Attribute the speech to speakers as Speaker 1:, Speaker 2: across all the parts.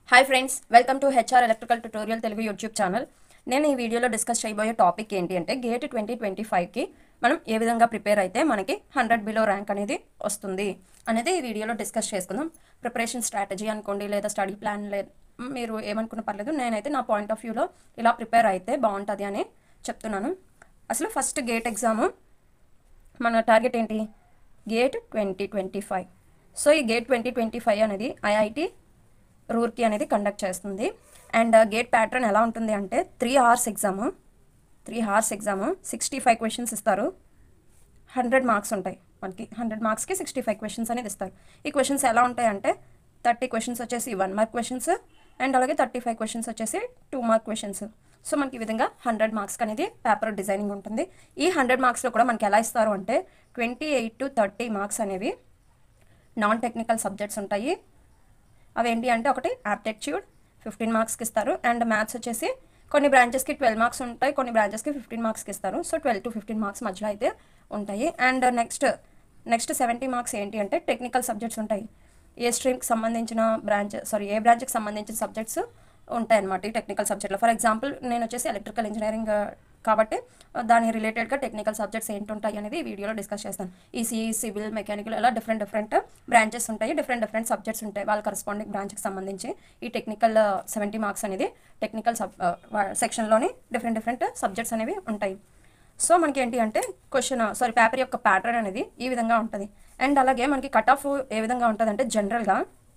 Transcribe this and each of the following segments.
Speaker 1: hi friends welcome to HR electrical tutorial Telugu YouTube channel నేను ఈ వీడియోలో డిస్కస్ చేయబోయే టాపిక్ ఏంటి అంటే గేట్ ట్వంటీ ట్వంటీ ఫైవ్కి మనం ఏ విధంగా ప్రిపేర్ అయితే మనకి హండ్రెడ్ బిలో ర్యాంక్ అనేది వస్తుంది అనేది ఈ వీడియోలో డిస్కస్ చేసుకుందాం ప్రిపరేషన్ స్ట్రాటజీ అనుకోండి లేదా స్టడీ ప్లాన్ లేదు మీరు ఏమనుకున్న పర్లేదు నేనైతే నా పాయింట్ ఆఫ్ వ్యూలో ఇలా ప్రిపేర్ అయితే బాగుంటుంది అని చెప్తున్నాను అసలు ఫస్ట్ గేట్ ఎగ్జాము మన టార్గెట్ ఏంటి gate twenty twenty five so ఈ గేట్ ట్వంటీ ట్వంటీ ఫైవ్ అనేది ఐఐటి రూర్కి అనేది కండక్ట్ చేస్తుంది అండ్ గేట్ ప్యాటర్న్ ఎలా ఉంటుంది అంటే three hours exam three hours exam sixty five questions ఇస్తారు హండ్రెడ్ మార్క్స్ ఉంటాయి మనకి హండ్రెడ్ మార్క్స్కి సిక్స్టీ ఫైవ్ క్వశ్చన్స్ అనేది ఇస్తారు ఈ క్వశ్చన్స్ ఎలా ఉంటాయి అంటే థర్టీ క్వశ్చన్స్ వచ్చేసి వన్ మార్క్ క్వశ్చన్స్ అండ్ అలాగే థర్టీ ఫైవ్ క్వశ్చన్స్ వచ్చేసి టూ మార్క్ క్వశ్చన్స్ సో మనకి ఈ విధంగా హండ్రెడ్ మార్క్స్కి అనేది పేపర్ డిజైనింగ్ ఉంటుంది ఈ హండ్రెడ్ మార్క్స్లో కూడా మనకి ఎలా ఇస్తారు అంటే twenty eight to thirty marks అనేవి నాన్ టెక్నికల్ సబ్జెక్ట్స్ ఉంటాయి అవేంటి అంటే ఒకటి ఆప్టిట్యూడ్ ఫిఫ్టీన్ మార్క్స్కి ఇస్తారు అండ్ మ్యాథ్స్ వచ్చేసి కొన్ని బ్రాంచెస్కి ట్వెల్వ్ మార్క్స్ ఉంటాయి కొన్ని బ్రాంచెస్కి ఫిఫ్టీన్ మార్క్స్కి ఇస్తారు so twelve to fifteen marks మధ్యలో అయితే ఉంటాయి and next next seventy marks ఏంటి అంటే టెక్నికల్ సబ్జెక్ట్స్ ఉంటాయి ఏ స్ట్రీమ్కి సంబంధించిన బ్రాంచ్ సారీ ఏ బ్రాంచ్కి సంబంధించిన సబ్జెక్ట్స్ ఉంటాయి అన్నమాట ఈ టెక్నికల్ సబ్జెక్ట్లో ఫర్ ఎగ్జాంపుల్ నేను వచ్చేసి ఎలక్ట్రికల్ ఇంజనీరింగ్ కాబట్టి దాని రిలేటెడ్గా టెక్నికల్ సబ్జెక్ట్స్ ఏంటి ఉంటాయి అనేది ఈ వీడియోలో డిస్కస్ చేస్తాను ఈసీ సివిల్ మెకానికల్ ఇలా డిఫరెంట్ డిఫరెంట్ బ్రాంచెస్ ఉంటాయి డిఫరెంట్ డిఫరెంట్ సబ్జెక్ట్స్ ఉంటాయి వాళ్ళ కరస్పాండింగ్ బ్రాంచ్కి సంబంధించి ఈ టెక్నికల్ సెవెంటీ మార్క్స్ అనేది టెక్నికల్ సబ్ సెక్షన్లోని డిఫరెంట్ డిఫరెంట్ సబ్జెక్ట్స్ అనేవి ఉంటాయి సో మనకి ఏంటి అంటే క్వశ్చన్ సారీ పేపర్ యొక్క ప్యాటర్న్ అనేది ఈ విధంగా ఉంటుంది అండ్ అలాగే మనకి కట్ ఆఫ్ ఏ విధంగా ఉంటుంది అంటే జనరల్గా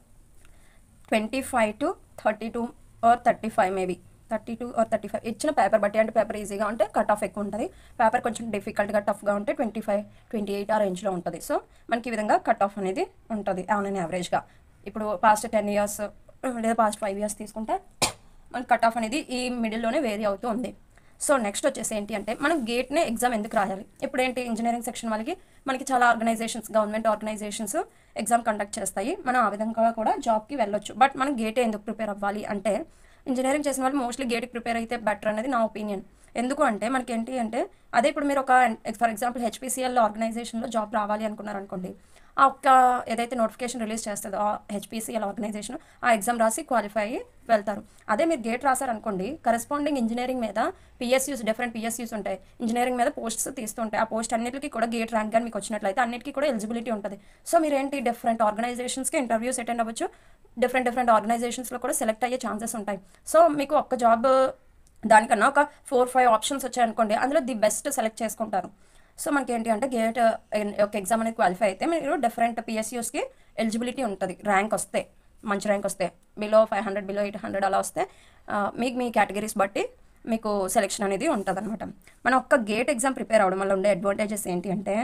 Speaker 1: twenty five to thirty two or thirty five maybe thirty two or thirty five ఇచ్చిన పేపర్ బట్టి అంటే పేపర్ ఈజీగా ఉంటే కట్ ఆఫ్ ఎక్కువ ఉంటుంది పేపర్ కొంచెం డిఫికల్ట్గా టఫ్గా ఉంటే ట్వంటీ ఫైవ్ ట్వంటీ ఎయిట్ ఆ రేంజ్లో ఉంటుంది సో మనకి ఈ విధంగా కట్ ఆఫ్ అనేది ఉంటుంది ఆన్ అండ్ యావరేజ్గా ఇప్పుడు పాస్ట్ టెన్ ఇయర్స్ లేదా పాస్ట్ ఫైవ్ ఇయర్స్ తీసుకుంటే మనకి కట్ ఆఫ్ అనేది ఈ మిడిల్లోనే వేరీ అవుతూ ఉంది సో నెక్స్ట్ వచ్చేసి ఏంటి అంటే మనం గేట్నే ఎగ్జామ్ ఎందుకు రాయాలి ఇప్పుడు ఏంటి ఇంజనీరింగ్ సెక్షన్ వాళ్ళకి మనకి చాలా organisations government organisations exam conduct చేస్తాయి మనం ఆ విధంగా కూడా జాబ్కి వెళ్ళొచ్చు బట్ మనం గేటే ఎందుకు ప్రిపేర్ అవ్వాలి అంటే ఇంజనీరింగ్ చేసిన వాళ్ళు మోస్ట్లీ గేట్కి ప్రిపేర్ అయితే బెటర్ అనేది నా ఒపీనియన్ ఎందుకు అంటే మనకి ఏంటి అంటే అదే ఇప్పుడు మీరు ఒక ఫర్ ఎగ్జాంపుల్ హెచ్పిసిఎల్ ఆర్గనైజేషన్లో జాబ్ రావాలి అనుకున్నారు అనుకోండి ఆ ఒక్క ఏదైతే నోటిఫికేషన్ రిలీజ్ చేస్తుందో ఆ హెచ్పిసిఎల్ ఆర్గనైజేషన్ ఆ ఎగ్జామ్ రాసి క్వాలిఫై అయ్యి వెళ్తారు అదే మీరు గేట్ రాశారనుకోండి కరెస్పాండింగ్ ఇంజనీరింగ్ మీద పిఎస్యూస్ డిఫరెంట్ పిఎస్యూస్ ఉంటాయి ఇంజనీరింగ్ మీద పోస్ట్స్ తీస్తుంటాయి ఆ పోస్ట్ అన్నిటికీ కూడా గేట్ ర్యాంక్ కానీ మీకు వచ్చినట్లయితే అన్నిటికీ కూడా ఎలిజిబిలిటీ ఉంటుంది సో మీరు ఏంటి డిఫరెంట్ ఆర్గనైజేషన్స్కి ఇంటర్వ్యూస్ అటెండ్ అవ్వచ్చు డిఫరెంట్ డిఫరెంట్ ఆర్గనైజేషన్స్లో కూడా సెలెక్ట్ అయ్యే ఛాన్సెస్ ఉంటాయి సో మీకు ఒక్క జాబ్ దానికన్నా ఒక ఫోర్ ఫైవ్ ఆప్షన్స్ వచ్చాయనుకోండి అందులో ది బెస్ట్ సెలెక్ట్ చేసుకుంటారు సో మనకి ఏంటి అంటే గేట్ ఒక ఎగ్జామ్ అనేది క్వాలిఫై అయితే మీరు డిఫరెంట్ పిఎస్యూస్కి ఎలిజిబిలిటీ ఉంటుంది ర్యాంక్ వస్తే మంచి ర్యాంక్ వస్తే below five hundred below eight hundred అలా వస్తే ఆ, మీకు మీ కేటగిరీస్ బట్టి మీకు సెలెక్షన్ అనేది ఉంటుంది అనమాట మనం ఒక్క గేట్ ఎగ్జామ్ ప్రిపేర్ అవడం వల్ల ఉండే అడ్వాంటేజెస్ ఏంటి అంటే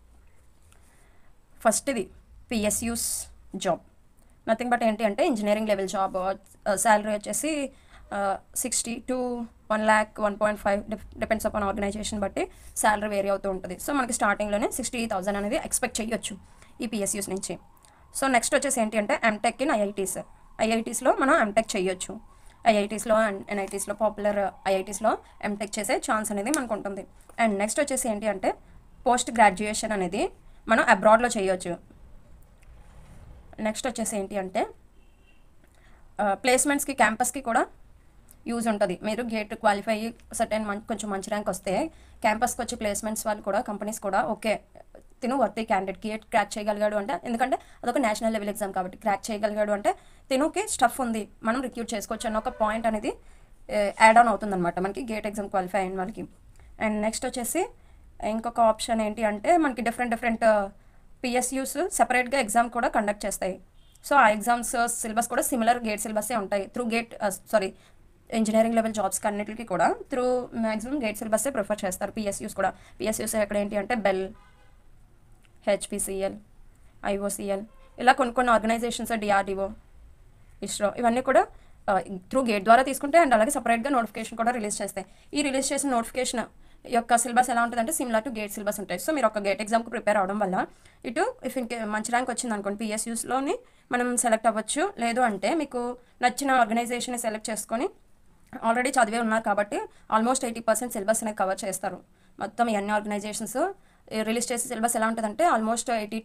Speaker 1: ఫస్ట్ ఇది పిఎస్యూస్ జాబ్ నథింగ్ బట్ ఏంటి అంటే ఇంజనీరింగ్ లెవెల్ జాబ్ శాలరీ వచ్చేసి sixty to one lakh one point five depends upon organisation బట్టి శాలరీ వేరీ అవుతూ ఉంటుంది సో మనకి స్టార్టింగ్లోనే సిక్స్టీ థౌసండ్ అనేది ఎక్స్పెక్ట్ చేయొచ్చు ఈ పిఎస్యూస్ నుంచి సో నెక్స్ట్ వచ్చేసి ఏంటి అంటే ఎంటెక్ ఇన్ ఐఐటీస్ ఐఐటీస్లో మనం ఎంటెక్ చేయొచ్చు ఐఐటీస్లో అండ్ ఎన్ఐటీస్లో పాపులర్ ఐఐటీస్లో ఎంటెక్ చేసే ఛాన్స్ అనేది మనకు ఉంటుంది అండ్ నెక్స్ట్ వచ్చేసి ఏంటి అంటే పోస్ట్ గ్రాడ్యుయేషన్ అనేది మనం అబ్రాడ్లో చేయొచ్చు నెక్స్ట్ వచ్చేసి ఏంటి అంటే ప్లేస్మెంట్స్కి క్యాంపస్కి కూడా యూజ్ ఉంటుంది మీరు గేట్ క్వాలిఫై అయ్యి సర్టెన్ మం కొంచెం మంచి ర్యాంక్ వస్తే క్యాంపస్కి వచ్చి ప్లేస్మెంట్స్ వాళ్ళు కూడా కంపెనీస్ కూడా ఓకే తిను వర్తీ క్యాండిడేట్ గేట్ క్రాక్ చేయగలిగాడు అంటే ఎందుకంటే అదొక నేషనల్ లెవెల్ ఎగ్జామ్ కాబట్టి క్రాక్ చేయగలిగాడు అంటే తినుకి స్టఫ్ ఉంది మనం రిక్రూట్ చేసుకోవచ్చు అన్న ఒక పాయింట్ అనేది యాడ్ ఆన్ అవుతుంది అనమాట మనకి గేట్ ఎగ్జామ్ క్వాలిఫై అయిన వాళ్ళకి అండ్ నెక్స్ట్ వచ్చేసి ఇంకొక ఆప్షన్ ఏంటి అంటే మనకి డిఫరెంట్ డిఫరెంట్ పిఎస్యూస్ సెపరేట్గా ఎగ్జామ్ కూడా కండక్ట్ చేస్తాయి సో ఆ ఎగ్జామ్స్ సిలబస్ కూడా సిమిలర్ గేట్ సిలబసే ఉంటాయి through GATE sorry engineering level జాబ్స్కి అన్నిటికీ కూడా త్రూ మ్యాక్సిమం గేట్ సిలబస్సే ప్రిఫర్ చేస్తారు పిఎస్యూస్ కూడా పిఎస్యూస్ ఎక్కడ ఏంటి అంటే బెల్ హెచ్పిసిఎల్ ఐఓసిఎల్ ఇలా కొన్ని కొన్ని ఆర్గనైజేషన్స్ డిఆర్డిఓ ఇస్రో ఇవన్నీ కూడా త్రూ గేట్ ద్వారా తీసుకుంటే అండ్ అలాగే సపరేట్గా నోటిఫికేషన్ కూడా రిలీజ్ చేస్తాయి ఈ రిలీజ్ చేసిన నోటిఫికేషన్ యొక్క సిలబస్ ఎలా ఉంటుందంటే సిమిలర్ టు గేట్ సిలబస్ ఉంటాయి సో మీరు ఒక గేట్ ఎగ్జామ్కి ప్రిపేర్ అవడం వల్ల ఇటు ఇఫ్ ఇంకే మంచి ర్యాంక్ వచ్చింది అనుకోండి పిఎస్యూస్లోని మనం సెలెక్ట్ అవ్వచ్చు లేదు అంటే మీకు నచ్చిన ఆర్గనైజేషన్ సెలెక్ట్ చేసుకొని ఆల్రెడీ చదివే ఉన్నారు కాబట్టి ఆల్మోస్ట్ ఎయిటీ పర్సెంట్ సిలబస్ అనేది కవర్ చేస్తారు మొత్తం ఈ అన్ని ఆర్గనైజేషన్స్ రిలీజ్ చేసే సిలబస్ ఎలా ఉంటుందంటే almost eighty to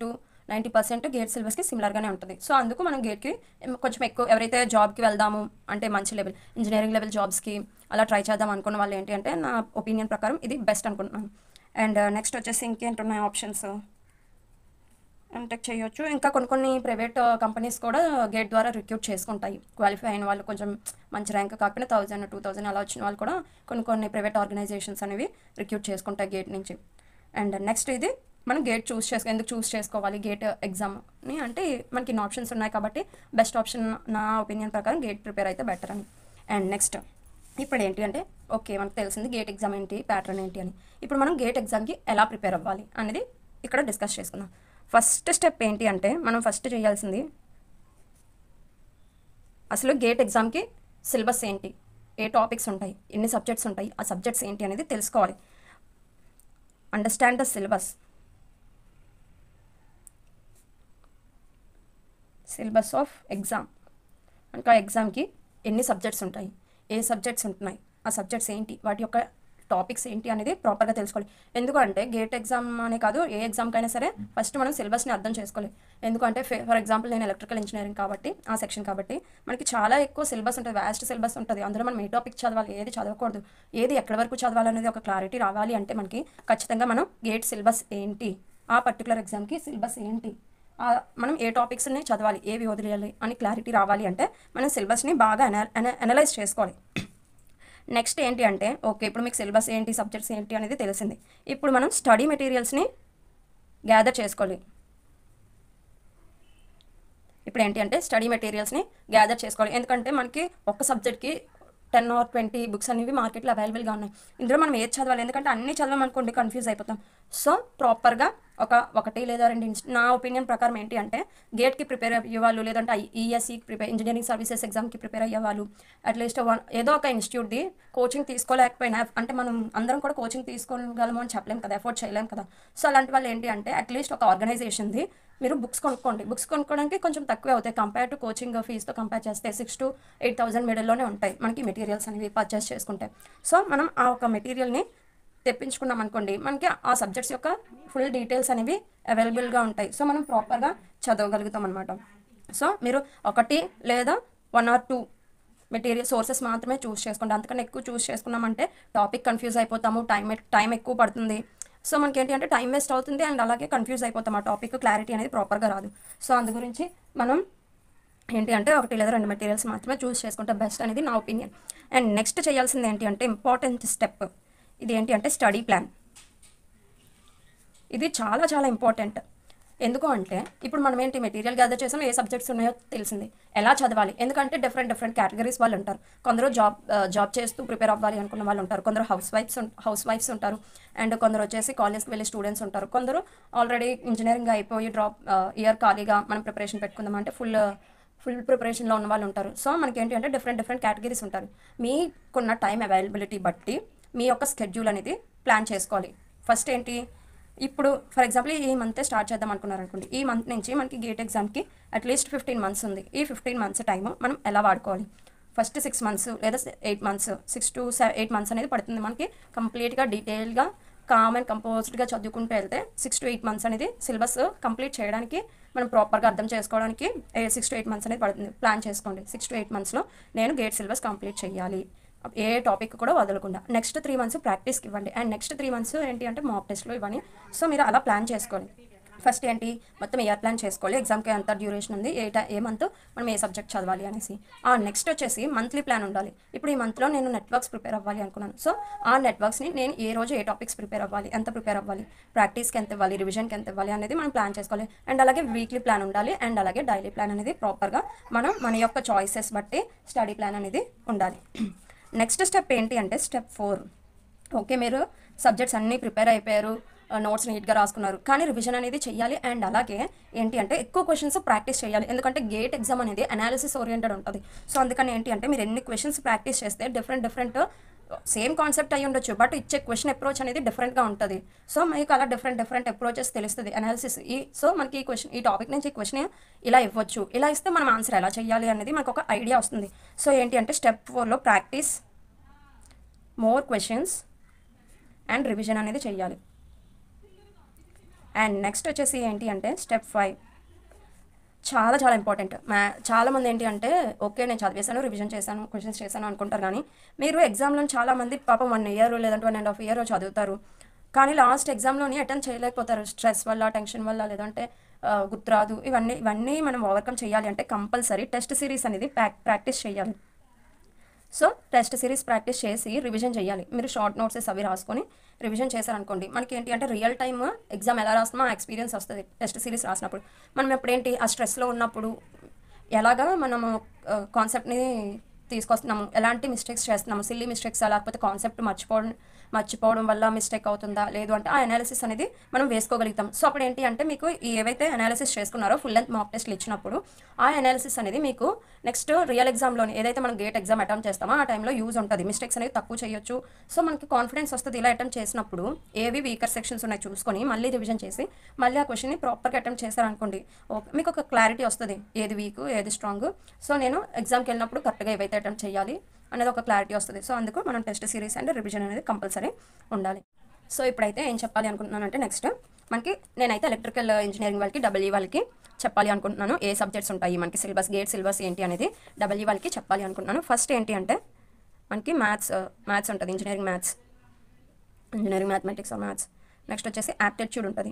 Speaker 1: ninety percent GATE సిలబస్కి సిమిలర్గానే ఉంటుంది సో అందుకు మనం గేట్కి కొంచెం ఎక్కువ ఎవరైతే జాబ్కి వెళ్దాము అంటే మంచి లెవెల్ ఇంజనీరింగ్ లెవెల్ జాబ్స్కి అలా ట్రై చేద్దాం అనుకున్న వాళ్ళు ఏంటి అంటే నా ఒపీనియన్ ప్రకారం ఇది బెస్ట్ అనుకుంటున్నాను అండ్ నెక్స్ట్ వచ్చేసి ఇంకేంటున్నాయి ఆప్షన్స్ ఎంటెక్ చేయొచ్చు ఇంకా కొన్ని కొన్ని ప్రైవేట్ కంపెనీస్ కూడా గేట్ ద్వారా రిక్రూట్ చేసుకుంటాయి క్వాలిఫై అయిన వాళ్ళు కొంచెం మంచి ర్యాంక్ కాకపోయినా థౌజండ్ టూ థౌజండ్ అలా వచ్చిన వాళ్ళు కూడా కొన్ని కొన్ని ప్రైవేట్ ఆర్గనైజేషన్స్ అనేవి రిక్రూట్ చేసుకుంటాయి గేట్ నుంచి అండ్ నెక్స్ట్ ఇది మనం గేట్ చూస్ చేసుకో ఎందుకు చూస్ చేసుకోవాలి గేట్ ఎగ్జామ్ని అంటే మనకి ఇన్ని ఆప్షన్స్ ఉన్నాయి కాబట్టి బెస్ట్ ఆప్షన్ నా ఒపీనియన్ ప్రకారం గేట్ ప్రిపేర్ అయితే బెటర్ అని అండ్ నెక్స్ట్ ఇప్పుడు ఏంటి అంటే ఓకే మనకు తెలిసింది గేట్ ఎగ్జామ్ ఏంటి ప్యాటర్న్ ఏంటి అని ఇప్పుడు మనం గేట్ ఎగ్జామ్కి ఎలా ప్రిపేర్ అవ్వాలి అనేది ఇక్కడ డిస్కస్ చేసుకుందాం ఫస్ట్ స్టెప్ ఏంటి అంటే మనం ఫస్ట్ చేయాల్సింది అసలు గేట్ ఎగ్జామ్కి సిలబస్ ఏంటి ఏ టాపిక్స్ ఉంటాయి ఎన్ని సబ్జెక్ట్స్ ఉంటాయి ఆ సబ్జెక్ట్స్ ఏంటి అనేది తెలుసుకోవాలి understand the syllabus syllabus of exam ఇంకా ఎగ్జామ్కి ఎన్ని సబ్జెక్ట్స్ ఉంటాయి ఏ సబ్జెక్ట్స్ ఉంటున్నాయి ఆ సబ్జెక్ట్స్ ఏంటి వాటి యొక్క టాపిక్స్ ఏంటి అనేది ప్రాపర్గా తెలుసుకోవాలి ఎందుకంటే గేట్ ఎగ్జామ్ అనే కాదు ఏ ఎగ్జామ్కైనా సరే ఫస్ట్ మనం సిలబస్ని అర్థం చేసుకోవాలి ఎందుకంటే ఫర్ ఎగ్జాంపుల్ నేను ఎలక్ట్రికల్ ఇంజనీరింగ్ కాబట్టి ఆ సెక్షన్ కాబట్టి మనకి చాలా ఎక్కువ సిలబస్ ఉంటుంది వ్యాస్ట్ సిలబస్ ఉంటుంది అందులో మనం ఏ టాపిక్ చదవాలి ఏది చదవకూడదు ఏది ఎక్కడి వరకు చదవాలనేది ఒక క్లారిటీ రావాలి అంటే మనకి ఖచ్చితంగా మనం గేట్ సిలబస్ ఏంటి ఆ పర్టికులర్ ఎగ్జామ్కి సిలబస్ ఏంటి ఆ మనం ఏ టాపిక్స్ని చదవాలి ఏవి వదిలేయాలి అని క్లారిటీ రావాలి అంటే మనం సిలబస్ని బాగా అనా అనలైజ్ చేసుకోవాలి నెక్స్ట్ ఏంటి అంటే ఓకే ఇప్పుడు మీకు సిలబస్ ఏంటి సబ్జెక్ట్స్ ఏంటి అనేది తెలిసింది ఇప్పుడు మనం స్టడీ మెటీరియల్స్ని గ్యాదర్ చేసుకోవాలి ఇప్పుడు ఏంటి అంటే స్టడీ మెటీరియల్స్ని గ్యాదర్ చేసుకోవాలి ఎందుకంటే మనకి ఒక్క సబ్జెక్ట్కి టెన్ ఆర్ ట్వంటీ బుక్స్ అనేవి మార్కెట్లో అవైలబుల్గా ఉన్నాయి ఇందులో మనం ఏది చదవాలి ఎందుకంటే అన్ని చదవమనుకోండి కన్ఫ్యూజ్ అయిపోతాం సో ప్రాపర్గా ఒక ఒకటి లేదా రెండు ఇన్స్- నా ఒపీనియన్ ప్రకారం ఏంటి అంటే గేట్కి ప్రిపేర్ అయ్యేవాళ్ళు లేదంటే ఈఎస్సికి ప్రిపేర్ ఇంజనీరింగ్ సర్వీసెస్ ఎగ్జామ్కి ప్రిపేర్ అయ్యేవాళ్ళు అట్లీస్ట్ వన్ ఏదో ఒక ఇన్స్టిట్యూట్ది కోచింగ్ తీసుకోలేకపోయినా అంటే మనం అందరం కూడా కోచింగ్ తీసుకోగలము అని చెప్పలేం కదా ఎఫోర్డ్ చేయలేం కదా సో అలాంటి వాళ్ళు ఏంటి అంటే అట్లీస్ట్ ఒక ఆర్గనైజేషన్ది మీరు బుక్స్ కొనుక్కోండి బుక్స్ కొనుక్కోవడానికి కొంచెం తక్కువే అవుతాయి కంపేర్ టు కోచింగ్ ఫీజుతో కంపేర్ చేస్తే సిక్స్ టు ఎయిట్ థౌసండ్ మిడిల్లోనే ఉంటాయి మనకి మెటీరియల్స్ అనేవి పర్చేస్ చేసుకుంటే సో మనం ఆ ఒక మెటీరియల్ని తెప్పించుకున్నాం అనుకోండి మనకి ఆ సబ్జెక్ట్స్ యొక్క ఫుల్ డీటెయిల్స్ అనేవి అవైలబుల్గా ఉంటాయి సో మనం ప్రాపర్గా చదవగలుగుతాం అనమాట సో మీరు ఒకటి లేదా one or two material sources మాత్రమే చూస్ చేసుకోండి అంతకన్నా ఎక్కువ చూస్ చేసుకున్నామంటే టాపిక్ కన్ఫ్యూజ్ అయిపోతాము టైం టైం ఎక్కువ పడుతుంది సో మనకి ఏంటి అంటే టైం వేస్ట్ అవుతుంది అండ్ అలాగే కన్ఫ్యూజ్ అయిపోతాం ఆ టాపిక్ క్లారిటీ అనేది ప్రాపర్గా రాదు సో అందు గురించి మనం ఏంటి అంటే ఒకటి లేదా రెండు మెటీరియల్స్ మాత్రమే చూస్ చేసుకుంటే బెస్ట్ అనేది నా ఒపీనియన్ అండ్ నెక్స్ట్ చేయాల్సింది ఏంటి అంటే ఇంపార్టెంట్ స్టెప్ ఇది ఏంటి అంటే స్టడీ ప్లాన్ ఇది చాలా చాలా ఇంపార్టెంట్ ఎందుకు అంటే ఇప్పుడు మనం ఏంటి మెటీరియల్ గ్యాదర్ చేసాం ఏ సబ్జెక్ట్స్ ఉన్నాయో తెలిసింది ఎలా చదవాలి ఎందుకంటే డిఫరెంట్ డిఫరెంట్ కేటగిరీస్ వాళ్ళు ఉంటారు కొందరు జాబ్ జాబ్ చేస్తూ ప్రిపేర్ అవ్వాలి అనుకున్న వాళ్ళు ఉంటారు కొందరు హౌస్ వైఫ్స్ హౌస్ వైఫ్స్ ఉంటారు అండ్ కొందరు వచ్చేసి కాలేజ్కి వెళ్ళే స్టూడెంట్స్ ఉంటారు కొందరు ఆల్రెడీ ఇంజనీరింగ్ అయిపోయి డ్రాప్ ఇయర్ ఖాళీగా మనం ప్రిపరేషన్ పెట్టుకుందాం అంటే ఫుల్ ఫుల్ ప్రిపరేషన్లో ఉన్న వాళ్ళు ఉంటారు సో మనకి ఏంటి అంటే డిఫరెంట్ డిఫరెంట్ కేటగిరీస్ ఉంటారు మీకున్న టైం అవైలబిలిటీ బట్టి మీ యొక్క స్కెడ్యూల్ అనేది ప్లాన్ చేసుకోవాలి ఫస్ట్ ఏంటి ఇప్పుడు ఫర్ ఎగ్జాంపుల్ ఈ మంత్ స్టార్ట్ చేద్దాం అనుకున్నారు అనుకోండి ఈ మంత్ నుంచి మనకి గేట్ ఎగ్జామ్కి అట్లీస్ట్ ఫిఫ్టీన్ మంత్స్ ఉంది ఈ ఫిఫ్టీన్ మంత్స్ టైం మనం ఎలా వాడుకోవాలి ఫస్ట్ సిక్స్ మంత్స్ లేదా eight months six to eight months అనేది పడుతుంది మనకి కంప్లీట్గా డీటెయిల్గా కామ్ అండ్ కంపోజ్డ్గా చదువుకుంటూ వెళ్తే సిక్స్ టు ఎయిట్ మంత్స్ అనేది సిలబస్ కంప్లీట్ చేయడానికి మనం ప్రాపర్గా అర్థం చేసుకోవడానికి సిక్స్ టు ఎయిట్ మంత్స్ అనేది పడుతుంది ప్లాన్ చేసుకోండి సిక్స్ టు ఎయిట్ మంత్స్లో నేను గేట్ సిలబస్ కంప్లీట్ చేయాలి ఏ టాపిక్ కూడా వదలకుండా నెక్స్ట్ త్రీ మంత్స్ ప్రాక్టీస్కి ఇవ్వండి అండ్ నెక్స్ట్ త్రీ మంత్స్ ఏంటి అంటే మాక్ టెస్ట్లో ఇవ్వండి సో మీరు అలా ప్లాన్ చేసుకోండి ఫస్ట్ ఏంటి మొత్తం ఇయర్ ప్లాన్ చేసుకోవాలి ఎగ్జామ్కి ఎంత డ్యూరేషన్ ఉంది ఏ టై ఏ మంత్ మనం ఏ సబ్జెక్ట్ చదవాలి అనేసి ఆ నెక్స్ట్ వచ్చేసి మంత్లీ ప్లాన్ ఉండాలి ఇప్పుడు ఈ మంత్లో నేను నెట్వర్క్స్ ప్రిపేర్ అవ్వాలి అనుకున్నాను సో ఆ నెట్వర్క్స్ని నేను ఏ రోజు ఏ టాపిక్స్ ప్రిపేర్ అవ్వాలి ఎంత ప్రిపేర్ అవ్వాలి ప్రాక్టీస్కి ఎంత ఇవ్వాలి రివిజన్కి ఎంత ఇవ్వాలి అనేది మనం ప్లాన్ చేసుకోవాలి అండ్ అలాగే వీక్లీ ప్లాన్ ఉండాలి అండ్ అలాగే డైలీ ప్లాన్ అనేది ప్రాపర్గా మనం మన యొక్క చాయిసెస్ బట్టి స్టడీ ప్లాన్ అనేది ఉండాలి నెక్స్ట్ స్టెప్ ఏంటి అంటే స్టెప్ ఫోర్ ఓకే మీరు సబ్జెక్ట్స్ అన్నీ ప్రిపేర్ అయిపోయారు నోట్స్ నీట్గా రాసుకున్నారు కానీ రివిజన్ అనేది చేయాలి అండ్ అలాగే ఏంటి అంటే ఎక్కువ క్వశ్చన్స్ ప్రాక్టీస్ చేయాలి ఎందుకంటే గేట్ ఎగ్జామ్ అనేది అనాలిసిస్ ఓరియంటెడ్ ఉంటుంది సో అందుకని ఏంటి అంటే మీరు ఎన్ని క్వశ్చన్స్ ప్రాక్టీస్ చేస్తే డిఫరెంట్ డిఫరెంట్ సేమ్ కాన్సెప్ట్ అయి ఉండొచ్చు బట్ ఇచ్చే క్వశ్చన్ అప్రోచ్ అనేది డిఫరెంట్గా ఉంటుంది సో మీకు అలా డిఫరెంట్ డిఫరెంట్ అప్రోచెస్ తెలుస్తుంది అనాలిసిస్ ఈ సో మనకి ఈ క్వశ్చన్ ఈ టాపిక్ నుంచి ఈ క్వశ్చన్ ఇలా ఇవ్వచ్చు ఇలా ఇస్తే మనం ఆన్సర్ ఎలా చేయాలి అనేది మనకు ఒక ఐడియా వస్తుంది సో ఏంటి అంటే స్టెప్ ఫోర్లో practice more questions and revision అనేది చేయాలి అండ్ నెక్స్ట్ వచ్చేసి ఏంటి అంటే స్టెప్ ఫైవ్ చాలా చాలా ఇంపార్టెంట్ మ్యా చాలామంది ఏంటి అంటే ఓకే నేను చదివేశాను రివిజన్ చేశాను క్వశ్చన్స్ చేశాను అనుకుంటారు కానీ మీరు ఎగ్జామ్లో చాలామంది పాపం వన్ ఇయర్ లేదంటే వన్ అండ్ హాఫ్ ఇయర్ చదువుతారు కానీ లాస్ట్ ఎగ్జామ్లోని అటెండ్ చేయలేకపోతారు స్ట్రెస్ వల్ల టెన్షన్ వల్ల లేదంటే ఆ, గుర్తురాదు ఇవన్నీ ఇవన్నీ మనం ఓవర్కమ్ చేయాలి అంటే కంపల్సరీ టెస్ట్ సిరీస్ అనేది ప్రాక్ ప్రాక్టీస్ చేయాలి సో టెస్ట్ సిరీస్ ప్రాక్టీస్ చేసి రివిజన్ చేయాలి మీరు షార్ట్ నోట్సెస్ అవి రాసుకొని రివిజన్ చేశారనుకోండి మనకి ఏంటి అంటే రియల్ టైమ్ ఎగ్జామ్ ఎలా రాస్తున్నామో ఆ ఎక్స్పీరియన్స్ వస్తుంది టెస్ట్ సిరీస్ రాసినప్పుడు మనం ఎప్పుడేంటి ఆ స్ట్రెస్లో ఉన్నప్పుడు ఎలాగా మనము కాన్సెప్ట్ని తీసుకొస్తున్నాము ఎలాంటి మిస్టేక్స్ చేస్తున్నాము సిల్లీ మిస్టేక్స్ లేకపోతే కాన్సెప్ట్ మర్చిపోవడం మర్చిపోవడం వల్ల మిస్టేక్ అవుతుందా లేదు అంటే ఆ అనాలిసిస్ అనేది మనం వేసుకోగలుగుతాం సో అప్పుడు ఏంటి అంటే మీకు ఈ ఏవైతే అనాలిసిస్ చేసుకున్నారో ఫుల్ లెంత్ మాక్ టెస్ట్లు ఇచ్చినప్పుడు ఆ అనాలిసిస్ అనేది మీకు నెక్స్ట్ రియల్ ఎగ్జామ్లోని ఏదైతే మనం గేట్ ఎగ్జామ్ అటెంప్ట్ చేస్తామో ఆ టైంలో యూజ్ ఉంటుంది మిస్టేక్స్ అనేది తక్కువ చేయొచ్చు సో మనకి కాన్ఫిడెన్స్ వస్తుంది ఇలా అటెంప్ట్ చేసినప్పుడు ఏవి వీకర్ సెక్షన్స్ ఉన్నాయి చూసుకొని మళ్ళీ రివిజన్ చేసి మళ్ళీ ఆ క్వశ్చన్ని ప్రాపర్గా అటెంప్ట్ చేశారనుకోండి ఓకే మీకు ఒక క్లారిటీ వస్తుంది ఏది వీక్ ఏది స్ట్రాంగ్ సో నేను ఎగ్జామ్కి వెళ్ళినప్పుడు కరెక్ట్గా ఏవైతే అటెంప్ట్ చేయాలి అనేది ఒక క్లారిటీ వస్తుంది సో అందుకు మనం టెస్ట్ సిరీస్ అండ్ రివిజన్ అనేది కంపల్సరీ ఉండాలి సో ఇప్పుడైతే ఏం చెప్పాలి అనుకుంటున్నానంటే నెక్స్ట్ మనకి నేనైతే ఎలక్ట్రికల్ ఇంజనీరింగ్ వాళ్ళకి డబ్ల్యూ వాళ్ళకి చెప్పాలి అనుకుంటున్నాను ఏ సబ్జెక్ట్స్ ఉంటాయి మనకి సిలబస్ గేట్ సిలబస్ ఏంటి అనేది డబ్ల్యూ వాళ్ళకి చెప్పాలి అనుకుంటున్నాను ఫస్ట్ ఏంటి అంటే మనకి మ్యాథ్స్ మ్యాథ్స్ ఉంటుంది engineering maths engineering mathematics maths next వచ్చేసి యాప్టిట్యూడ్ ఉంటుంది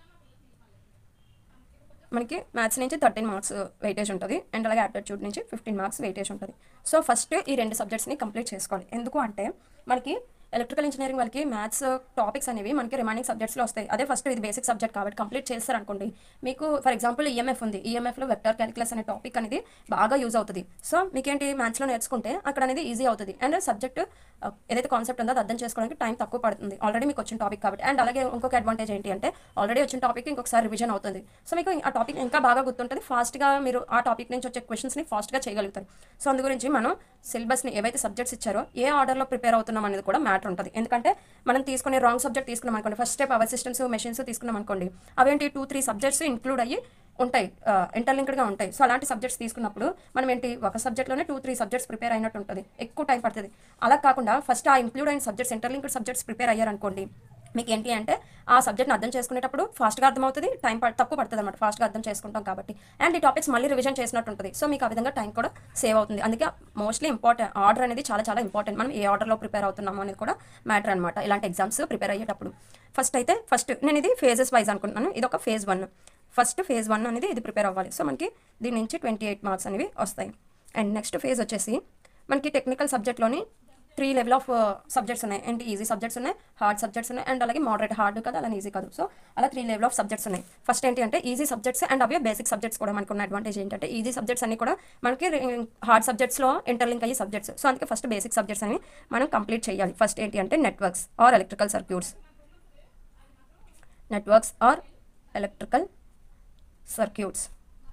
Speaker 1: మనకి మ్యాథ్స్ నుంచి థర్టీన్ మార్క్స్ వెయిటేజ్ ఉంటుంది అండ్ అలాగే యాప్టిట్యూడ్ నుంచి ఫిఫ్టీన్ మార్క్స్ వెయిటేజ్ ఉంటుంది సో ఫస్ట్ ఈ రెండు సబ్జెక్ట్స్ని కంప్లీట్ చేసుకోవాలి ఎందుకు అంటే మనకి ఎలక్ట్రికల్ ఇంజనీరింగ్ వాళ్ళకి మ్యాథ్స్ టాపిక్స్ అనేవి మనకి రిమైనింగ్ సబ్జెక్ట్స్లో వస్తాయి అదే ఫస్ట్ ఇది బేసిక్ సబ్జెక్ట్ కాబట్టి కంప్లీట్ చేస్తారనుకోండి మీకు ఫర్ ఎగ్జాంపుల్ ఈఎంఎఫ్ ఉంది ఈఎంఎఫ్లో వెక్టర్ క్యాలిక్యులస్ అనే టాపిక్ అనేది బాగా యూజ్ అవుతుంది సో మీకేంటి మ్యాథ్స్లో నేర్చుకుంటే అక్కడ అనేది ఈజీ అవుతుంది అండ్ సబ్జెక్ట్ ఏదైతే కాన్సెప్ట్ ఉందో అది అర్థం చేసుకోవడానికి టైం తక్కువ పడుతుంది ఆల్రెడీ మీకు వచ్చిన టాపిక్ కాబట్టి అండ్ అలాగే ఇంకొక అడ్వాంటేజ్ ఏంటి అంటే ఆల్రెడీ వచ్చిన టాపిక్ ఇంకొకసారి రివిజన్ అవుతుంది సో మీకు ఆ టాపిక్ ఇంకా బాగా గుర్తుంటుంది ఫాస్ట్గా మీరు ఆ టాపిక్ నుంచి వచ్చే క్వశ్చన్స్ని ఫాస్ట్గా చేయగలుగుతారు సో అందు గురించి మనం సిలబస్ని ఏవైతే సబ్జెక్ట్స్ ఇచ్చారో ఏ ఆర్డర్లో ప్రిపేర్ అవుతున్నాం అనేది కూడా మ్యాటర్ ఉంటుంది ఎందుకంటే మనం తీసుకునే రాంగ్ సబ్జెక్ట్ తీసుకున్నాం అనుకోండి first step power systems machines తీసుకున్నాం అనుకోండి అవేంటి టూ త్రీ సబ్జెక్ట్స్ ఇంక్లూడ్ అయ్యి ఉంటాయి ఇంటర్లింక్డ్గా ఉంటాయి సో అలాంటి సబ్జెక్ట్స్ తీసుకున్నప్పుడు మనం ఏంటి ఒక సబ్జెక్ట్లోనే టూ త్రీ సబ్జెక్ట్స్ ప్రిపేర్ అయినట్టు ఉంటుంది ఎక్కువ టైం పడుతుంది అలా కాకుండా ఫస్ట్ ఆ ఇంక్లూడ్ అయిన సబ్జెక్ట్స్ ఇంటర్లింక్డ్ సబ్జెక్ట్స్ ప్రిపేర్ అయ్యారనుకోండి మీకు ఏంటి అంటే ఆ సబ్జెక్ట్ని అర్థం చేసుకునేటప్పుడు ఫాస్ట్గా అర్థమవుతుంది టైం ప- తక్కువ పడుతుంది అనమాట ఫాస్ట్గా అర్థం చేసుకుంటాం కాబట్టి అండ్ ఈ టాపిక్స్ మళ్ళీ రివిజన్ చేసినట్టు ఉంటుంది సో మీకు ఆ విధంగా టైం కూడా సేవ్ అవుతుంది అందుకే మోస్ట్లీ ఇంపార్టెంట్ ఆర్డర్ అనేది చాలా చాలా ఇంపార్టెంట్ మనం ఏ ఆర్డర్లో ప్రిపేర్ అవుతున్నామో అనేది కూడా మ్యాటర్ అనమాట ఇలాంటి ఎగ్జామ్స్ ప్రిపేర్ అయ్యేటప్పుడు ఫస్ట్ అయితే ఫస్ట్ నేను ఇది ఫేజెస్ వైజ్ అనుకుంటున్నాను ఇది ఒక phase one first phase one అనేది ఇది ప్రిపేర్ అవ్వాలి సో మనకి దీని నుంచి ట్వంటీ ఎయిట్ మార్క్స్ అనేవి వస్తాయి అండ్ నెక్స్ట్ ఫేజ్ వచ్చేసి మనకి టెక్నికల్ సబ్జెక్ట్లోని త్రీ లెవెల్ ఆఫ్ సబ్జెక్ట్స్ ఉన్నాయి ఏంటి ఈజీ సబ్జెక్ట్స్ ఉన్నాయి హార్డ్ సబ్జెక్ట్స్ ఉన్నాయి అండ్ అలాగే మోడరేట్ హార్డ్ కదా అలా ఈజీ కాదు సో అలా త్రీ లెవెల్ ఆఫ్ సబ్జెక్ట్స్ ఉన్నాయి ఫస్ట్ ఏంటి అంటే ఈజీ సబ్జెక్ట్స్ అండ్ అవే బేసిక్ సబ్జెక్ట్స్ కూడా మనకు ఉన్న అడ్వాంటేజ్ ఏంటంటే ఈజీ సబ్జెక్ట్స్ అన్ని కూడా మనకి హార్డ్ సబ్జెక్ట్స్లో ఇంటర్లింక్ అయ్యే సబ్జెక్ట్స్ సో అందుకే ఫస్ట్ బేసిక్ సబ్జెక్ట్స్ అనేవి మనం కంప్లీట్ చేయాలి ఫస్ట్ ఏంటి అంటే networks or electrical circuits networks or electrical circuits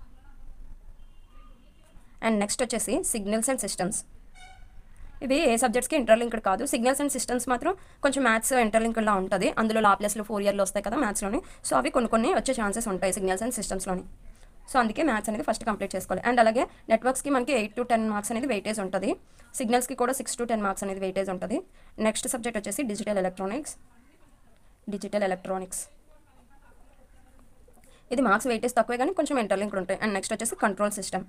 Speaker 1: and next వచ్చేసి సిగ్నల్స్ అండ్ సిస్టమ్స్ ఇవి ఏ సబ్జెక్ట్స్కి ఇంటర్లింక్డ్ కాదు సిగ్నల్స్ అండ్ సిస్టమ్స్ మాత్రం కొంచెం మ్యాథ్స్ ఇంటర్లింక్డ్లా ఉంటుంది అందులో లాప్లెస్లు ఫోర్ ఇయర్లో వస్తాయి కదా మ్యాథ్స్లోని సో అవి కొన్ని కొన్ని వచ్చే ఛాన్సెస్ ఉంటాయి సిగ్నల్స్ అండ్ సిస్టమ్స్లోని సో అందుకే మ్యాథ్స్ అనేది ఫస్ట్ కంప్లీట్ చేసుకోవాలి అండ్ అలాగే నెట్వర్క్స్కి మనకి ఎయిట్ టు టెన్ మార్క్స్ అనేది వెయిటేజ్ ఉంటుంది సిగ్నల్స్కి కూడా సిక్స్ టు టెన్ మార్క్స్ అనేది వెయిటేజ్ ఉంటుంది నెక్స్ట్ సబ్జెక్ట్ వచ్చేసి డిజిటల్ ఎలక్ట్రానిక్స్ డిజిటల్ ఎలక్ట్రానిక్స్ ఇది మార్క్స్ వెయిటేజ్ తక్కువే కానీ కొంచెం ఇంటర్లింక్డ్ ఉంటాయి అండ్ నెక్స్ట్ వచ్చేసి కంట్రోల్ సిస్టమ్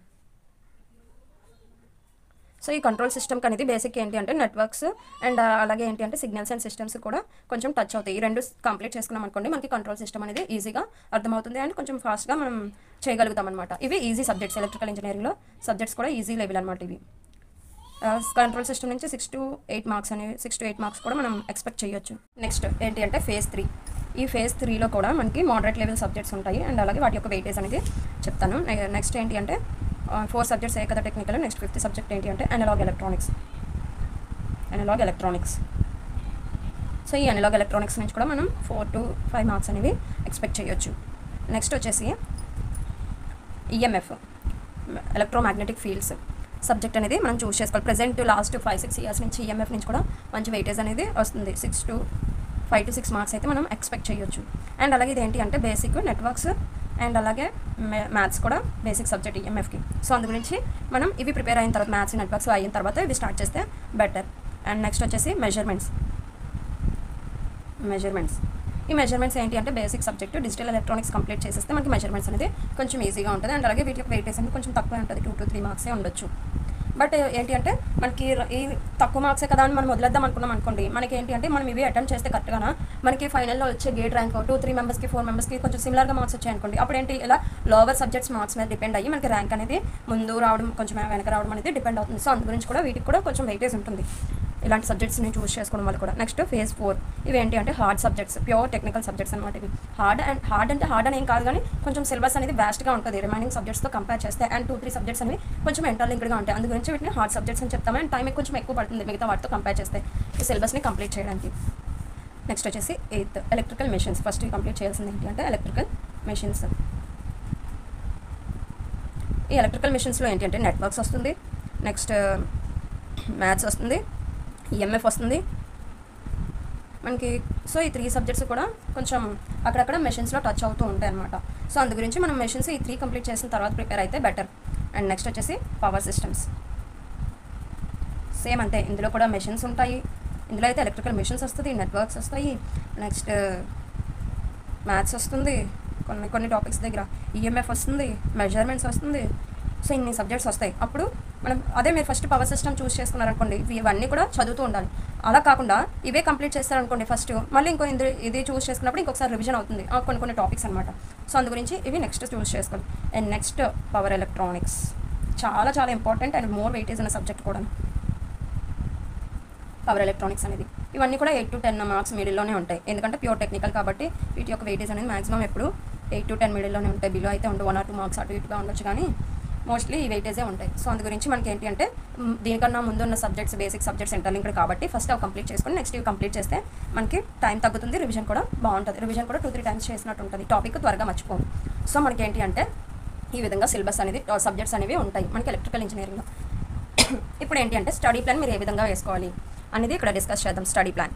Speaker 1: సో ఈ కంట్రోల్ సిస్టమ్కి అనేది బేసిక్ ఏంటి అంటే నెట్వర్క్స్ అండ్ అలాగే ఏంటి అంటే సిగ్నల్స్ అండ్ సిస్టమ్స్ కూడా కొంచెం టచ్ అవుతాయి ఈ రెండు కంప్లీట్ చేసుకున్నాం అనుకోండి మనకి కంట్రోల్ సిస్టమ్ అనేది ఈజీగా అర్థమవుతుంది అండ్ కొంచెం ఫాస్ట్గా మనం చేయగలుగుతాం అనమాట ఇవి ఈజీ సబ్జెక్ట్స్ ఎలక్ట్రికల్ ఇంజనీరింగ్లో సబ్జెక్ట్స్ కూడా ఈజీ లెవెల్ అనమాట ఇవి కంట్రోల్ సిస్టమ్ నుంచి సిక్స్ టు ఎయిట్ మార్క్స్ అనేవి సిక్స్ టు ఎయిట్ మార్క్స్ కూడా మనం ఎక్స్పెక్ట్ చేయొచ్చు నెక్స్ట్ ఏంటి అంటే ఫేజ్ త్రీ ఈ ఫేజ్ త్రీలో కూడా మనకి మోడరేట్ లెవెల్ సబ్జెక్ట్స్ ఉంటాయి అండ్ అలాగే వాటి యొక్క వెయిటేజ్ అనేది చెప్తాను నెక్స్ట్ ఏంటి అంటే ఫోర్ సబ్జెక్ట్స్ ఏ కదా టెక్నికల్ నెక్స్ట్ ఫిఫ్త్ సబ్జెక్ట్ ఏంటి అంటే analog electronics analog electronics so ఈ అనలాగ్ ఎలక్ట్రానిక్స్ నుంచి కూడా మనం ఫోర్ టు ఫైవ్ మార్క్స్ అనేవి ఎక్స్పెక్ట్ చేయొచ్చు నెక్స్ట్ వచ్చేసి ఈఎంఎఫ్ ఎలక్ట్రోమాగ్నెటిక్ ఫీల్డ్స్ సబ్జెక్ట్ అనేది మనం చూస్ చేసుకోవాలి present last five six years నుంచి ఈఎంఎఫ్ నుంచి కూడా మంచి వెయిటేజ్ అనేది వస్తుంది six to five to six marks అయితే మనం ఎక్స్పెక్ట్ చేయొచ్చు అండ్ అలాగే ఇది ఏంటి అంటే బేసిక్ నెట్వర్క్స్ అండ్ అలాగే మ్యాథ్స్ కూడా బేసిక్ సబ్జెక్ట్ ఈఎంఎఫ్కి సో అందు గురించి మనం ఇవి ప్రిపేర్ అయిన తర్వాత మ్యాథ్స్ నెట్వర్క్స్ అయిన తర్వాత ఇవి స్టార్ట్ చేస్తే బెటర్ అండ్ నెక్స్ట్ వచ్చేసి మెజర్మెంట్స్ మెజర్మెంట్స్ ఈ మెజర్మెంట్స్ ఏంటి అంటే basic subject digital electronics complete చేసేస్తే మనకి మెజర్మెంట్స్ అనేది కొంచెం ఈజీగా ఉంటుంది అండ్ అలాగే వీటికి వెయిటేజ్ అనేది కొంచెం తక్కువ ఉంటుంది టూ టు త్రీ మార్క్సే ఉండొచ్చు బట్ ఏంటి అంటే మనకి ర- ఈ తక్కువ మార్క్సే కదా అని మనం వదిలేద్దాం అనుకున్నాం అనుకోండి మనకి ఏంటి అంటే మనం ఇవి అటెంప్ట్ చేస్తే కరెక్ట్గా మనకి ఫైనల్లో వచ్చే గేట్ ర్యాంక్ టూ త్రీ మెంబర్స్కి ఫోర్ మెంబర్స్కి కొంచెం సిమిలర్గా మార్క్స్ వచ్చాయి అనుకోండి అప్పుడు ఏంటి ఇలా లోవర్ సబ్జెక్ట్స్ మార్క్స్ మీద డిపెండ్ అయ్యి మనకి ర్యాంక్ అనేది ముందు రావడం కొంచెం వెనక రావడం అనేది డిపెండ్ అవుతుంది సో అందు గురించి కూడా వీటికి కూడా కొంచెం వెయిటేజ్ ఉంటుంది ఇలాంటి సబ్జెక్ట్స్ని చూస్ చేసుకోవడం వల్ల కూడా నెక్స్ట్ ఫేజ్ ఫోర్ ఇవి ఏంటి అంటే hard subjects pure technical subjects అనమాట ఇవి హార్డ్ అండ్ హార్డ్ అంటే హార్డ్ అని ఏం కాదు కానీ కొంచెం సిలబస్ అనేది వ్యాస్ట్గా ఉంటుంది రిమైనింగ్ సబ్జెక్ట్స్తో కంపేర్ చేస్తే అండ్ టూ త్రీ సబ్జెక్ట్స్ అనేవి కొంచెం ఇంటర్లింక్డ్గా ఉంటాయి అందు గురించి వీటిని హార్డ్ సబ్జెక్ట్స్ అని చెప్తాము అండ్ టైం కొంచెం ఎక్కువ పడుతుంది మిగతా వాటితో కంపేర్ చేస్తే ఈ సిలబస్ని కంప్లీట్ చేయడానికి నెక్స్ట్ వచ్చేసి eighth electrical machines first complete చేయాల్సింది ఏంటి అంటే ఎలక్ట్రికల్ మెషిన్స్ ఈ ఎలక్ట్రికల్ మెషిన్స్లో ఏంటి అంటే నెట్వర్క్స్ వస్తుంది నెక్స్ట్ మ్యాథ్స్ వస్తుంది ఈఎంఎఫ్ వస్తుంది మనకి సో ఈ త్రీ సబ్జెక్ట్స్ కూడా కొంచెం అక్కడక్కడ మెషిన్స్లో టచ్ అవుతూ ఉంటాయి అనమాట సో అందు గురించి మనం మెషిన్స్ ఈ త్రీ కంప్లీట్ చేసిన తర్వాత ప్రిపేర్ అయితే బెటర్ అండ్ నెక్స్ట్ వచ్చేసి పవర్ సిస్టమ్స్ సేమ్ అంతే ఇందులో కూడా మెషిన్స్ ఉంటాయి ఇందులో అయితే ఎలక్ట్రికల్ మెషిన్స్ వస్తుంది నెట్వర్క్స్ వస్తాయి నెక్స్ట్ మ్యాథ్స్ వస్తుంది కొన్ని కొన్ని టాపిక్స్ దగ్గర ఈఎంఎఫ్ వస్తుంది మెజర్మెంట్స్ వస్తుంది సో ఇన్ని సబ్జెక్ట్స్ వస్తాయి అప్పుడు మనం అదే మీరు ఫస్ట్ పవర్ సిస్టమ్ చూస్ చేసుకున్నారనుకోండి ఇవి- ఇవన్నీ కూడా చదువుతూ ఉండాలి అలా కాకుండా ఇవే కంప్లీట్ చేస్తారనుకోండి ఫస్ట్ మళ్ళీ ఇంకో ఇందు ఇది చూస్ చేసుకున్నప్పుడు ఇంకొకసారి రివిజన్ అవుతుంది ఆ కొన్ని కొన్ని టాపిక్స్ అనమాట సో అందు గురించి ఇవి నెక్స్ట్ చూస్ చేసుకోండి అండ్ నెక్స్ట్ పవర్ ఎలక్ట్రానిక్స్ చాలా చాలా ఇంపార్టెంట్ అండ్ మోర్ వెయిటేజ్ ఉన్న సబ్జెక్ట్ కూడా పవర్ ఎలక్ట్రానిక్స్ అనేది ఇవన్నీ కూడా ఎయిట్ టు టెన్ మార్క్స్ మిడిల్లోనే ఉంటాయి ఎందుకంటే ప్యూర్ టెక్నికల్ కాబట్టి వీటి యొక్క వెయిటేజ్ అనేది మాక్సిమం ఎప్పుడు ఎయిట్ టు టెన్ మిడిల్లోనే ఉంటాయి బిలో అయితే ఉండవు వన్ ఆర్ టూ మార్క్స్ అటు ఇటుగా ఉండొచ్చు కానీ మోస్ట్లీ ఈ వెయిటేజే ఉంటాయి సో అందు గురించి మనకి ఏంటి అంటే మ్, దీనికన్నా ముందు ఉన్న సబ్జెక్ట్స్ బేసిక్ సబ్జెక్ట్స్ ఇంటర్లింక్డ్ కాబట్టి ఫస్ట్ అవి కంప్లీట్ చేసుకొని నెక్స్ట్ ఇవి కంప్లీట్ చేస్తే మనకి టైం తగ్గుతుంది రివిజన్ కూడా బాగుంటుంది రివిజన్ కూడా టూ త్రీ టైమ్స్ చేసినట్టు ఉంటుంది టాపిక్ త్వరగా మర్చిపోము సో మనకి ఏంటి అంటే ఈ విధంగా సిలబస్ అనేది సబ్జెక్ట్స్ అనేవి ఉంటాయి మనకి ఎలక్ట్రికల్ ఇంజనీరింగ్లో ఇప్పుడు ఏంటి అంటే స్టడీ ప్లాన్ మీరు ఏ విధంగా వేసుకోవాలి అనేది ఇక్కడ డిస్కస్ చేద్దాం స్టడీ ప్లాన్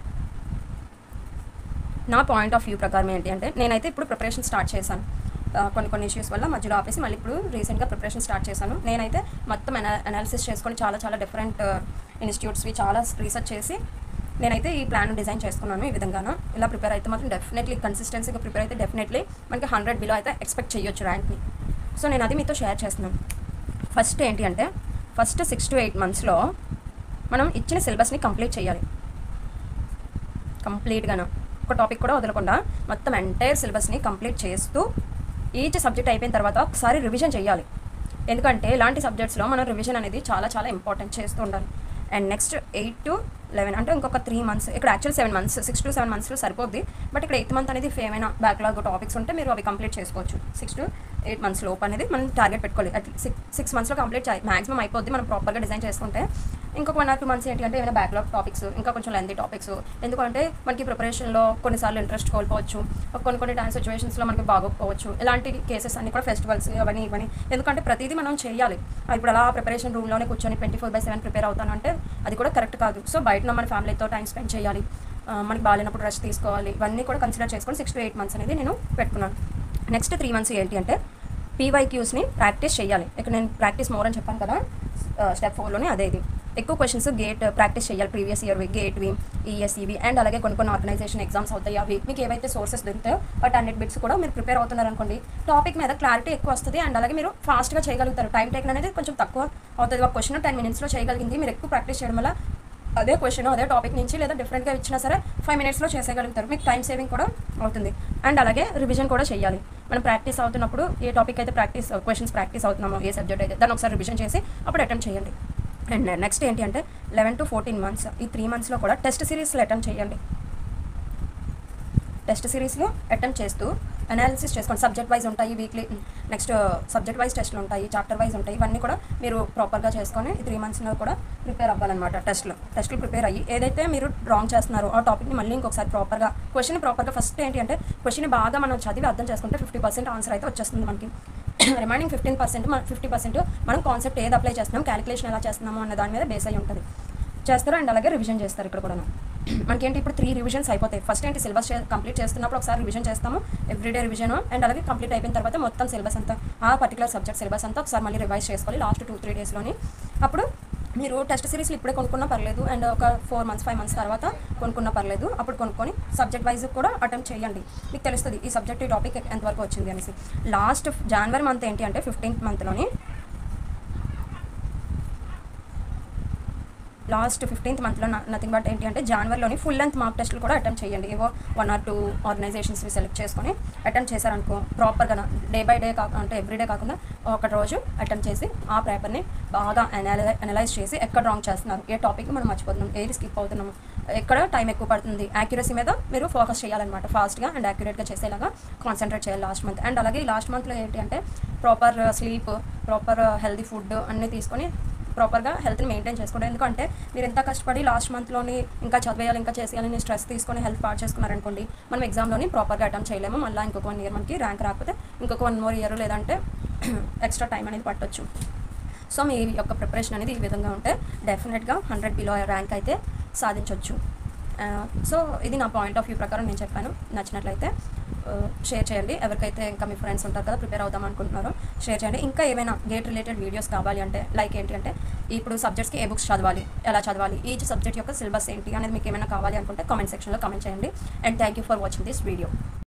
Speaker 1: నా పాయింట్ ఆఫ్ వ్యూ ప్రకారం ఏంటి అంటే నేనైతే ఇప్పుడు ప్రిపరేషన్ స్టార్ట్ చేశాను ఆ, కొన్ని కొన్ని ఇష్యూస్ వల్ల మధ్యలో ఆపేసి మళ్ళీ ఇప్పుడు రీసెంట్గా ప్రిపరేషన్ స్టార్ట్ చేశాను నేనైతే మొత్తం అనా అనాలిసిస్ చేసుకొని చాలా చాలా డిఫరెంట్ ఇన్స్టిట్యూట్స్వి చాలా రీసెర్చ్ చేసి నేనైతే ఈ ప్లాన్ డిజైన్ చేసుకున్నాను ఈ విధంగాను ఇలా ప్రిపేర్ అయితే మాత్రం డెఫినెట్లీ కన్సిస్టెన్సీగా ప్రిపేర్ అయితే డెఫినెట్లీ మనకి హండ్రెడ్ బిలో అయితే ఎక్స్పెక్ట్ చేయొచ్చు ర్యాంక్ని సో నేను అది మీతో షేర్ చేస్తున్నాను ఫస్ట్ ఏంటి అంటే ఫస్ట్ సిక్స్ టు ఎయిట్ మంత్స్లో మనం ఇచ్చిన సిలబస్ని కంప్లీట్ చేయాలి కంప్లీట్గాను ఒక టాపిక్ కూడా వదలకుండా మొత్తం ఎంటైర్ సిలబస్ని కంప్లీట్ చేస్తూ ఈచ్ సబ్జెక్ట్ అయిపోయిన తర్వాత ఒకసారి రివిజన్ చేయాలి ఎందుకంటే ఇలాంటి సబ్జెక్ట్స్లో మనం రివిజన్ అనేది చాలా చాలా ఇంపార్టెంట్ చేస్తూ ఉండాలి and next eight to eleven అంటే ఇంకొక త్రీ మంత్స్ ఇక్కడ actual seven months six to seven మంత్స్లో సరిపోద్ది బట్ ఇక్కడ ఎయిత్ మంత్ అనేది ఏమైనా బ్యాక్లాగ్ టాపిక్స్ ఉంటే మీరు అవి కంప్లీట్ చేసుకోవచ్చు సిక్స్ టు ఎయిట్ మంత్స్ లోపు అనేది మనం టార్గెట్ పెట్టుకోవాలి అట్ సిక్స్ సిక్స్ మంత్స్లో కంప్లీట్ చేయాలి మాక్సిమం అయిపోద్ది మనం ప్రాపర్గా డిజైన్ చేసుకుంటే ఇంకొక వన్ ఆర్ టూ మంత్స్ ఏంటి అంటే ఏమైనా బ్యాక్లాగ్ టాపిక్స్ ఇంకా కొంచెం లెందీ టాపిక్స్ ఎందుకంటే మనకి ప్రిపరేషన్లో కొన్నిసార్లు ఇంట్రెస్ట్ కోల్పోవచ్చు కొన్ని కొన్ని టైం సిచ్యువేషన్స్లో మనకి బాగోకపోవచ్చు ఇలాంటి కేసెస్ అన్ని కూడా ఫెస్టివల్స్ అవన్నీ ఇవన్నీ ఎందుకంటే ప్రతిదీ మనం చేయాలి ఇప్పుడు అలా ప్రిపరేషన్ రూమ్లోనే కూర్చొని twenty four by seven prepare అవుతాను అంటే అది కూడా కరెక్ట్ కాదు సో బయట మన ఫ్యామిలీతో టైం స్పెండ్ చేయాలి ఆ, మనకి బాగాలేనప్పుడు రెస్ట్ తీసుకోవాలి ఇవన్నీ కూడా కన్సిడర్ చేసుకొని సిక్స్ టు ఎయిట్ మంత్స్ అనేది నేను పెట్టుకున్నాను నెక్స్ట్ త్రీ మంత్స్ ఏంటి అంటే పీవైక్యూస్ని ప్రాక్టీస్ చేయాలి ఇక్కడ నేను ప్రాక్టీస్ మోర్ అని చెప్పాను కదా స్టెప్ ఫోర్లోనే అదే ఇది ఎక్కువ క్వశ్చన్స్ గేట్ ప్రాక్టీస్ చేయాలి ప్రీవియస్ ఇయర్వి గేట్వి ఈఎస్ఈవి అండ్ అలాగే కొన్ని కొన్ని ఆర్గనైజేషన్ ఎగ్జామ్స్ అవుతాయి అవి మీకు ఏవైతే సోర్సెస్ దొరుకుతాయో వాటి అన్నిటి బిట్స్ కూడా మీరు ప్రిపేర్ అవుతున్నారు అనుకోండి టాపిక్ మీద క్లారిటీ ఎక్కువ వస్తుంది అండ్ అలాగే మీరు ఫాస్ట్గా చేయగలుగుతారు టైం టేకన్ అనేది కొంచెం తక్కువ అవుతుంది ఒక క్వశ్చన్ టెన్ మినిట్స్లో చేయగలిగింది మీరు ఎక్కువ ప్రాక్టీస్ చేయడం వల్ల అదే క్వశ్చన్ అదే టాపిక్ నుంచి లేదా డిఫరెంట్గా ఇచ్చినా సరే ఫైవ్ మినిట్స్లో చేసేయగలుగుతారు మీకు టైం సేవింగ్ కూడా అవుతుంది అండ్ అలాగే రివిజన్ కూడా చేయాలి మనం ప్రాక్టీస్ అవుతున్నప్పుడు ఏ టాపిక్ అయితే ప్రాక్టీస్ క్వశ్చన్స్ ప్రాక్టీస్ అవుతున్నామో ఏ సబ్జెక్ట్ అయితే దాన్ని ఒకసారి రివిజన్ చేసి అప్పుడు అటెంప్ట్ చేయండి అండ్ నెక్స్ట్ ఏంటి అంటే లెవెన్ టు ఫోర్టీన్ మంత్స్ ఈ త్రీ మంత్స్లో కూడా టెస్ట్ సిరీస్లో అటెంప్ట్ చేయండి టెస్ట్ సిరీస్లో అటెంప్ట్ చేస్తూ అనాలిసిస్ చేసుకోండి సబ్జెక్ట్ వైజ్ ఉంటాయి వీక్లీ నెక్స్ట్ సబ్జెక్ట్ వైజ్ టెస్ట్లు ఉంటాయి చాప్టర్ వైజ్ ఉంటాయి ఇవన్నీ కూడా మీరు ప్రాపర్గా చేసుకొని ఈ త్రీ మంత్స్లో కూడా ప్రిపేర్ అవ్వాలన్నమాట టెస్ట్లో టెస్ట్లు ప్రిపేర్ అయ్యి ఏదైతే మీరు రాంగ్ చేస్తున్నారో ఆ టాపిక్ని మళ్ళీ ఇంకొకసారి ప్రాపర్గా క్వశ్చన్ ప్రాపర్గా ఫస్ట్ ఏంటి అంటే క్వశ్చన్ బాగా మనం చదివి అర్థం చేసుకుంటే ఫిఫ్టీ పర్సెంట్ ఆన్సర్ అయితే వచ్చేస్తుంది మనకి రిమైనింగ్ ఫిఫ్టీన్ పర్సెంట్ మన ఫిఫ్టీ పర్సెంట్ మనం కాన్సెప్ట్ ఏది అప్లై చేస్తున్నాం క్యాలిక్యులేషన్ ఎలా చేస్తున్నాము అన్న దాని మీద బేస్ అయి ఉంటుంది చేస్తారు అండ్ అలాగే రివిజన్ చేస్తారు ఇక్కడ కూడా మనకేంటి ఇప్పుడు త్రీ రివిజన్స్ అయిపోతాయి ఫస్ట్ ఏంటి సిలబస్ కంప్లీట్ చేస్తున్నప్పుడు ఒకసారి రివిజన్ చేస్తాము ఎవ్రీడే రివిజన్ అండ్ అలాగే కంప్లీట్ అయిపోయిన తర్వాత మొత్తం సిలబస్ అంతా ఆ పర్టికులర్ సబ్జెక్ట్ సిలబస్ అంతా ఒకసారి మళ్ళీ రివైజ్ చేసుకోవాలి లాస్ట్ టూ త్రీ డేస్లోని అప్పుడు మీరు టెస్ట్ సిరీస్లు ఇప్పుడే కొనుక్కున్నా పర్లేదు అండ్ ఒక ఫోర్ మంత్స్ ఫైవ్ మంత్స్ తర్వాత కొనుక్కున్నా పర్లేదు అప్పుడు కొనుక్కొని సబ్జెక్ట్ వైజ్ కూడా అటెంప్ట్ చేయండి మీకు తెలుస్తుంది ఈ సబ్జెక్ట్ ఈ టాపిక్ ఎంతవరకు వచ్చింది అనేసి లాస్ట్ జనవరి మంత్ ఏంటి అంటే ఫిఫ్టీన్త్ మంత్లోని లాస్ట్ ఫిఫ్టీన్త్ మంత్లో నథింగ్ బట్ ఏంటి అంటే జనవరిలోని ఫుల్ లెంత్ మార్క్ టెస్ట్లు కూడా అటెంప్ట్ చేయండి ఏవో వన్ ఆర్ టూ ఆర్గనైజేషన్స్ని సెలెక్ట్ చేసుకొని అటెంప్ట్ చేశారనుకో ప్రాపర్గా డే బై డే కాకుండా అంటే ఎవ్రీ డే కాకుండా ఒక రోజు అటెంప్ట్ చేసి ఆ పేపర్ని బాగా అనలై అనలైజ్ చేసి ఎక్కడ రాంగ్ చేస్తున్నారు ఏ టాపిక్ మనం మర్చిపోతున్నాం ఏది స్కిప్ అవుతున్నాము ఎక్కడ టైం ఎక్కువ పడుతుంది యాక్యురసీ మీద మీరు ఫోకస్ చేయాలన్నమాట ఫాస్ట్గా అండ్ యాక్యురేట్గా చేసేలాగా కాన్సన్ట్రేట్ చేయాలి లాస్ట్ మంత్ అండ్ అలాగే లాస్ట్ మంత్లో ఏంటి అంటే proper sleep proper healthy food అన్నీ తీసుకొని ప్రాపర్గా హెల్త్ని మెయింటైన్ చేసుకోండి ఎందుకంటే మీరు ఎంత కష్టపడి లాస్ట్ మంత్లోని ఇంకా చదివేయాలి ఇంకా చేసేయాలని స్ట్రెస్ తీసుకొని హెల్త్ పాడు చేసుకున్నారనుకోండి మనం ఎగ్జామ్లోని ప్రాపర్గా అటెంప్ట్ చేయలేము మళ్ళీ ఇంకొక వన్ ఇయర్ మనకి ర్యాంక్ రాకపోతే ఇంకొక వన్ మోర్ ఇయర్ లేదంటే ఎక్స్ట్రా టైం అనేది పట్టొచ్చు సో మీ యొక్క ప్రిపరేషన్ అనేది ఈ విధంగా ఉంటే డెఫినెట్గా హండ్రెడ్ బిలో ర్యాంక్ అయితే సాధించవచ్చు సో ఇది నా పాయింట్ ఆఫ్ వ్యూ ప్రకారం నేను చెప్పాను నచ్చినట్లయితే షేర్ చేయండి ఎవరికైతే ఇంకా మీ ఫ్రెండ్స్ ఉంటారు కదా ప్రిపేర్ అవుదాం అనుకుంటున్నారో షేర్ చేయండి ఇంకా ఏమైనా గేట్ రిలేటెడ్ వీడియోస్ కావాలి అంటే లైక్ ఏంటి అంటే ఇప్పుడు సబ్జెక్ట్స్కి ఏ బుక్స్ చదవాలి ఎలా చదవాలి ఈచ్ సబ్జెక్ట్ యొక్క సిలబస్ ఏంటి అనేది మీకు ఏమైనా కావాలి అనుకుంటే కామెంట్ సెక్షన్లో కామెంట్ చేయండి and thank you for watching this video